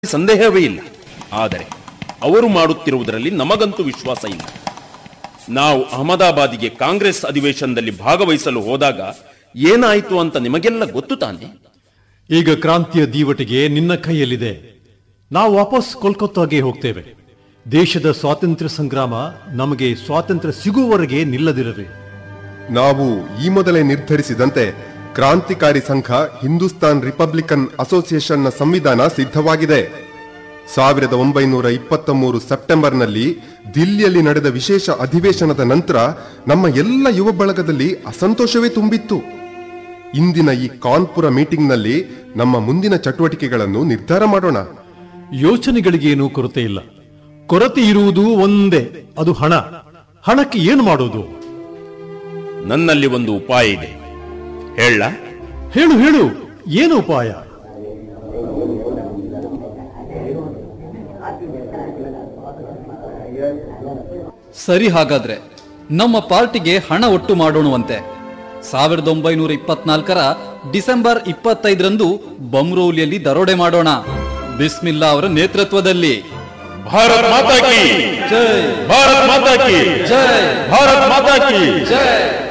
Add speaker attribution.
Speaker 1: ಸಂದೇಹವೇ ಇಲ್ಲ ಆದರೆ ಅವರು ಮಾಡುತ್ತಿರುವುದರಲ್ಲಿ ನಮಗಂತೂ ವಿಶ್ವಾಸ ಇಲ್ಲ ನಾವು ಅಹಮದಾಬಾದಿಗೆ ಕಾಂಗ್ರೆಸ್ ಅಧಿವೇಶನದಲ್ಲಿ ಭಾಗವಹಿಸಲು ಹೋದಾಗ ಏನಾಯಿತು ಅಂತ ನಿಮಗೆಲ್ಲ ಗೊತ್ತು ತಾನೆ
Speaker 2: ಈಗ ಕ್ರಾಂತಿಯ ದೀವಟಿಗೆ ನಿನ್ನ ಕೈಯಲ್ಲಿದೆ ನಾವು ವಾಪಸ್ ಕೋಲ್ಕತ್ತಾಗೆ ಹೋಗ್ತೇವೆ ದೇಶದ ಸ್ವಾತಂತ್ರ್ಯ ಸಂಗ್ರಾಮ ನಮಗೆ ಸ್ವಾತಂತ್ರ್ಯ ಸಿಗುವವರೆಗೆ ನಿಲ್ಲದಿರಲಿ
Speaker 3: ನಾವು ಈ ಮೊದಲೇ ನಿರ್ಧರಿಸಿದಂತೆ ಕ್ರಾಂತಿಕಾರಿ ಸಂಘ ಹಿಂದೂಸ್ತಾನ್ ರಿಪಬ್ಲಿಕನ್ ಅಸೋಸಿಯೇಷನ್ನ ಸಂವಿಧಾನ ಸಿದ್ಧವಾಗಿದೆ ಸಾವಿರದ ಒಂಬೈನೂರ ಇಪ್ಪತ್ತ ಮೂರು ಸೆಪ್ಟೆಂಬರ್ನಲ್ಲಿ ದಿಲ್ಲಿಯಲ್ಲಿ ನಡೆದ ವಿಶೇಷ ಅಧಿವೇಶನದ ನಂತರ ನಮ್ಮ ಎಲ್ಲ ಯುವ ಬಳಗದಲ್ಲಿ ಅಸಂತೋಷವೇ ತುಂಬಿತ್ತು ಇಂದಿನ ಈ ಕಾನ್ಪುರ ಮೀಟಿಂಗ್ನಲ್ಲಿ ನಮ್ಮ ಮುಂದಿನ ಚಟುವಟಿಕೆಗಳನ್ನು ನಿರ್ಧಾರ ಮಾಡೋಣ
Speaker 2: ಯೋಚನೆಗಳಿಗೇನೂ ಕೊರತೆ ಇಲ್ಲ ಕೊರತೆ ಇರುವುದು ಒಂದೇ ಅದು ಹಣ ಹಣಕ್ಕೆ ಏನು ಮಾಡೋದು
Speaker 1: ನನ್ನಲ್ಲಿ ಒಂದು ಉಪಾಯ ಇದೆ ಹೇಳ
Speaker 2: ಹೇಳು ಹೇಳು ಏನು ಉಪಾಯ
Speaker 4: ಸರಿ ಹಾಗಾದ್ರೆ ನಮ್ಮ ಪಾರ್ಟಿಗೆ ಹಣ ಒಟ್ಟು ಮಾಡೋಣವಂತೆ ಸಾವಿರದ ಒಂಬೈನೂರ ಇಪ್ಪತ್ನಾಲ್ಕರ ಡಿಸೆಂಬರ್ ಇಪ್ಪತ್ತೈದರಂದು ಬಮ್ರೌಲಿಯಲ್ಲಿ ದರೋಡೆ ಮಾಡೋಣ ಬಿಸ್ಮಿಲ್ಲಾ ಅವರ ನೇತೃತ್ವದಲ್ಲಿ
Speaker 1: ಭಾರತ್ ಮಾತಾ ಕಿ
Speaker 4: ಜೈ
Speaker 1: ಭಾರತ್ ಮಾತಾ ಕಿ
Speaker 4: ಜೈ
Speaker 1: ಭಾರತ್ ಮಾತಾ ಕಿ
Speaker 4: ಜೈ